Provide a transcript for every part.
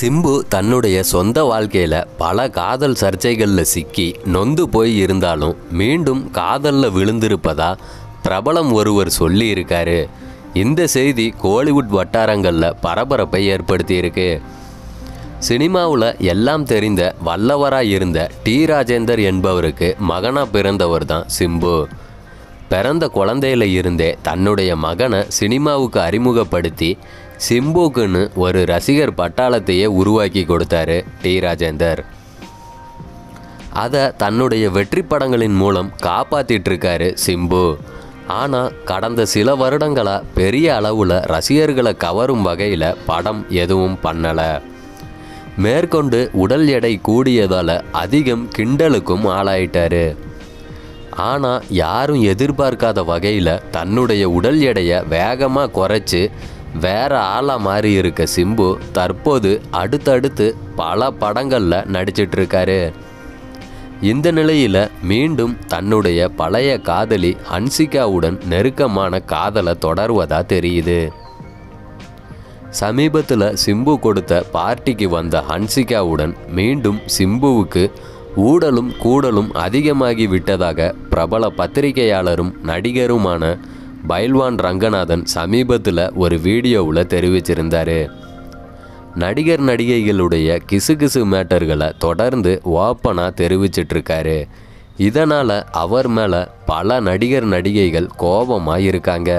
சிம்பு தன்னுடைய சொந்த வாழ்க்கையில் பல காதல் சர்ச்சைகளில் சிக்கி நொந்து போய் இருந்தாலும் மீண்டும் காதலில் விழுந்திருப்பதா பிரபலம் ஒருவர் சொல்லியிருக்காரு இந்த செய்தி கோலிவுட் வட்டாரங்களில் பரபரப்பை ஏற்படுத்தியிருக்கு சினிமாவில் எல்லாம் தெரிந்த வல்லவராய் இருந்த டி ராஜேந்தர் என்பவருக்கு மகனா பிறந்தவர் தான் சிம்பு பிறந்த குழந்தையில இருந்தே தன்னுடைய மகனை சினிமாவுக்கு அறிமுகப்படுத்தி சிம்புக்குன்னு ஒரு ரசிகர் பட்டாளத்தையே உருவாக்கி கொடுத்தாரு டி ராஜேந்தர் அதை தன்னுடைய வெற்றி படங்களின் மூலம் காப்பாத்திட்டு இருக்காரு சிம்பு ஆனால் கடந்த சில வருடங்களாக பெரிய அளவில் ரசிகர்களை கவரும் வகையில் படம் எதுவும் பண்ணலை மேற்கொண்டு உடல் எடை கூடியதால் அதிகம் கிண்டலுக்கும் ஆளாயிட்டாரு ஆனால் யாரும் எதிர்பார்க்காத வகையில் தன்னுடைய உடல் எடையை வேகமாக குறைச்சி வேற ஆளாக மாறி இருக்க சிம்பு தற்போது அடுத்தடுத்து பல படங்களில் நடிச்சிட்டு இருக்காரு இந்த நிலையில் மீண்டும் தன்னுடைய பழைய காதலி ஹன்சிகாவுடன் நெருக்கமான காதலை தொடர்வதா தெரியுது சமீபத்தில் சிம்பு கொடுத்த பார்ட்டிக்கு வந்த ஹன்சிகாவுடன் மீண்டும் சிம்புவுக்கு ஊடலும் கூடலும் அதிகமாகி விட்டதாக பிரபல பத்திரிகையாளரும் நடிகருமான பைல்வான் ரங்கநாதன் சமீபத்தில் ஒரு வீடியோவில் தெரிவிச்சிருந்தாரு நடிகர் நடிகைகளுடைய கிசுகிசு மேட்டர்களை தொடர்ந்து ஓப்பனாக தெரிவிச்சிட்ருக்காரு இதனால் அவர் மேலே பல நடிகர் நடிகைகள் கோபமாக இருக்காங்க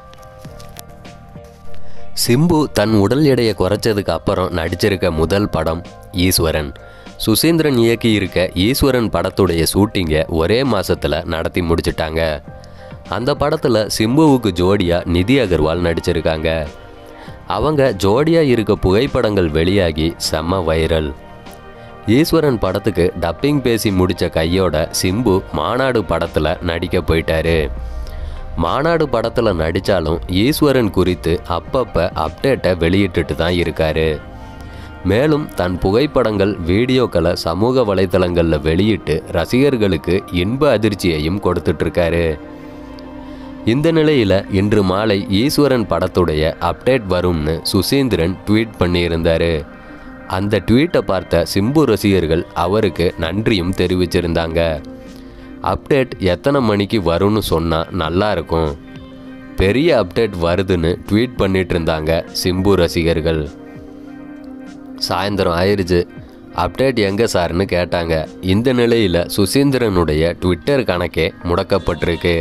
சிம்பு தன் உடல் எடையை குறைச்சதுக்கு அப்புறம் நடிச்சிருக்க முதல் படம் ஈஸ்வரன் சுசீந்திரன் இயக்கி இருக்க ஈஸ்வரன் படத்துடைய ஷூட்டிங்கை ஒரே மாசத்துல நடத்தி முடிச்சிட்டாங்க அந்த படத்தில் சிம்புவுக்கு ஜோடியா நிதி அகர்வால் நடிச்சிருக்காங்க அவங்க ஜோடியா இருக்க புகைப்படங்கள் வெளியாகி செம்ம வைரல் ஈஸ்வரன் படத்துக்கு டப்பிங் பேசி முடித்த கையோட சிம்பு மாநாடு படத்தில் நடிக்க போயிட்டாரு மாநாடு படத்தில் நடித்தாலும் ஈஸ்வரன் குறித்து அப்பப்போ அப்டேட்டை வெளியிட்டுட்டு தான் இருக்காரு மேலும் தன் புகைப்படங்கள் வீடியோக்களை சமூக வலைத்தளங்களில் வெளியிட்டு ரசிகர்களுக்கு இன்ப அதிர்ச்சியையும் கொடுத்துட்ருக்காரு இந்த நிலையில் இன்று மாலை ஈஸ்வரன் படத்துடைய அப்டேட் வரும்னு சுசீந்திரன் ட்வீட் பண்ணியிருந்தாரு அந்த ட்வீட்டை பார்த்த சிம்பு ரசிகர்கள் அவருக்கு நன்றியும் தெரிவிச்சிருந்தாங்க அப்டேட் எத்தனை மணிக்கு வரும்னு சொன்னால் நல்லா இருக்கும் பெரிய அப்டேட் வருதுன்னு ட்வீட் பண்ணிட்டு இருந்தாங்க சிம்பு ரசிகர்கள் சாயந்தரம் ஆயிருச்சு அப்டேட் எங்கே சார்னு கேட்டாங்க இந்த நிலையில் சுசீந்திரனுடைய ட்விட்டர் கணக்கே முடக்கப்பட்டிருக்கு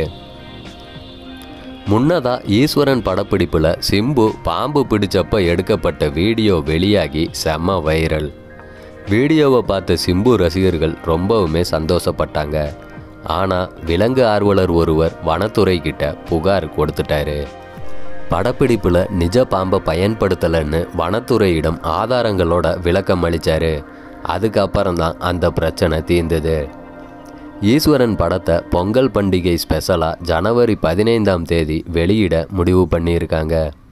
முன்னதா ஈஸ்வரன் படப்பிடிப்பில் சிம்பு பாம்பு பிடிச்சப்ப எடுக்கப்பட்ட வீடியோ வெளியாகி செம்ம வைரல் வீடியோவை பார்த்த சிம்பு ரசிகர்கள் ரொம்பவுமே சந்தோஷப்பட்டாங்க ஆனால் விலங்கு ஆர்வலர் ஒருவர் வனத்துறை கிட்ட புகார் கொடுத்துட்டாரு படப்பிடிப்பில் நிஜ பாம்பை பயன்படுத்தலைன்னு வனத்துறையிடம் ஆதாரங்களோட விளக்கம் அளித்தார் அதுக்கப்புறம் தான் அந்த பிரச்சனை தீர்ந்தது ஈஸ்வரன் படத்தை பொங்கல் பண்டிகை ஸ்பெஷலாக ஜனவரி பதினைந்தாம் தேதி வெளியிட முடிவு பண்ணியிருக்காங்க